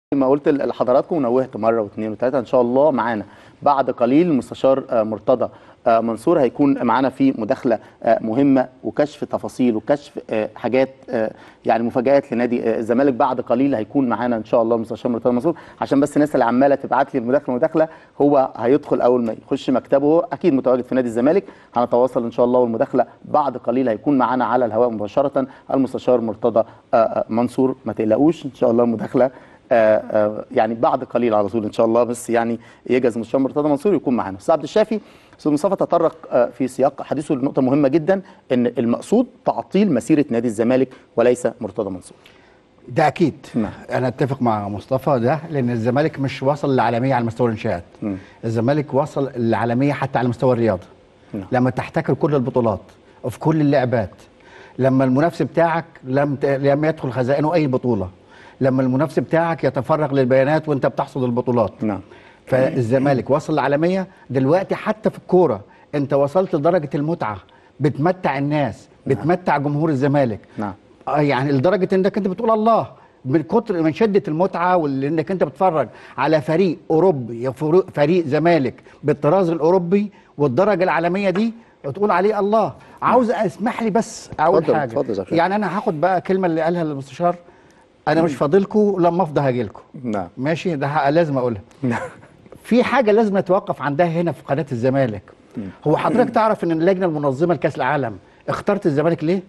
ما قلت لحضراتكم ونوهت مره واثنين وثلاثه ان شاء الله معانا بعد قليل المستشار آه، مرتضى آه، منصور هيكون معانا في مداخله آه، مهمه وكشف تفاصيل وكشف آه، حاجات آه، يعني مفاجات لنادي آه، الزمالك بعد قليل هيكون معانا ان شاء الله المستشار مرتضى منصور عشان بس الناس اللي عماله تبعت لي المداخله مداخله هو هيدخل اول ما يخش مكتبه هو اكيد متواجد في نادي الزمالك هنتواصل ان شاء الله والمداخله بعد قليل هيكون معانا على الهواء مباشره المستشار مرتضى آه، آه، منصور ما تقلقوش ان شاء الله المداخله آه، آه، يعني بعد قليل على طول ان شاء الله بس يعني يجهز المستشار مرتضى منصور يكون معانا استاذ عبد الشافي استاذ مصطفى تطرق آه، في سياق حديثه لنقطه مهمه جدا ان المقصود تعطيل مسيره نادي الزمالك وليس مرتضى منصور ده اكيد نعم. انا اتفق مع مصطفى ده لان الزمالك مش وصل للعالميه على مستوى الانشاءات مم. الزمالك وصل للعالميه حتى على مستوى الرياضه نعم. لما تحتكر كل البطولات وفي كل اللعبات لما المنافس بتاعك لم ت... لم يدخل خزائنه اي بطوله لما المنافس بتاعك يتفرغ للبيانات وانت بتحصد البطولات نعم فالزمالك وصل للعالميه دلوقتي حتى في الكوره انت وصلت لدرجه المتعه بتمتع الناس بتمتع جمهور الزمالك نعم آه يعني لدرجه انك انت بتقول الله من كتر من شده المتعه وانك انت بتتفرج على فريق اوروبي فريق- فريق زمالك بالطراز الاوروبي والدرجه العالميه دي وتقول عليه الله عاوز اسمح لي بس اقول اتفضل، حاجه اتفضل يا شيخ. يعني انا هاخد بقى كلمه اللي قالها المستشار انا مش فاضلكم لما افضى هاجي لكم نعم ماشي ده ح- لازم اقولها نعم في حاجه لازم نتوقف عندها هنا في قناه الزمالك هو حضرتك تعرف ان اللجنه المنظمه لكاس العالم اختارت الزمالك ليه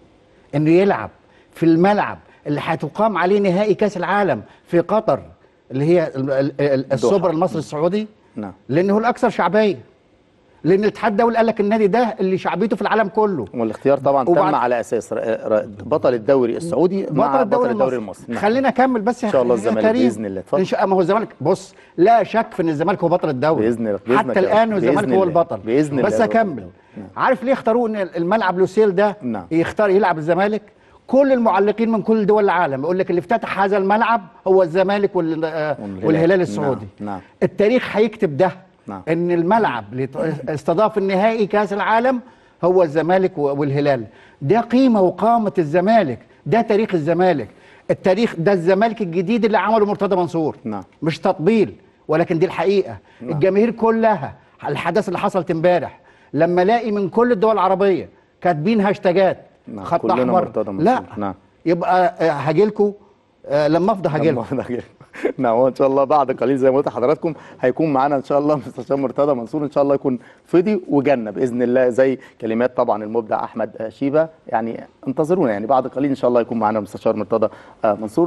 انه يلعب في الملعب اللي هتقام عليه نهائي كاس العالم في قطر اللي هي ال- ال- ال- السوبر المصري السعودي نعم لانه هو الاكثر شعبيه لان الاتحاد الدولي قال لك النادي ده اللي شعبيته في العالم كله والاختيار طبعا وبعد- تم على اساس ر- ر- بطل الدوري السعودي مع بطل الدوري المصري نعم. خلينا اكمل بس يا إن شاء الله يا الزمالك كريم. بإذن الله. اتفضل. ان شاء ما هو الزمالك بص لا شك في ان الزمالك هو بطل الدوري بإذن الله. بإذنك حتى يا رب. الان الزمالك بإذن هو الله. البطل بإذن بس الله يا رب. اكمل عارف ليه اختاروه ان الملعب لوسيل ده نعم. يختار يلعب الزمالك كل المعلقين من كل دول العالم يقول لك اللي افتتح هذا الملعب هو الزمالك وال- آه، والهلال. والهلال السعودي نعم. نعم. التاريخ هيكتب ده نعم. ان الملعب اللي استضاف النهائي كاس العالم هو الزمالك و- والهلال ده قيمه وقامه الزمالك ده تاريخ الزمالك التاريخ ده الزمالك الجديد اللي عمله مرتضى منصور نعم. مش تطبيل ولكن دي الحقيقه نعم. الجماهير كلها الحدث اللي حصلت امبارح لما الاقي من كل الدول العربيه كاتبين هاشتاجات نعم. خط كلنا احمر مرتضى منصور. لا نعم. يبقى هاجي لكم لما افضى هاجي لكم لما أفضل. نعم هو ان شاء الله بعد قليل زي ما قلت لحضراتكم هيكون معانا ان شاء الله مستشار مرتضى منصور ان شاء الله يكون فضي وجنه باذن الله زي كلمات طبعا المبدع احمد شيبه يعني انتظرونا يعني بعد قليل ان شاء الله يكون معانا المستشار مرتضى آه، منصور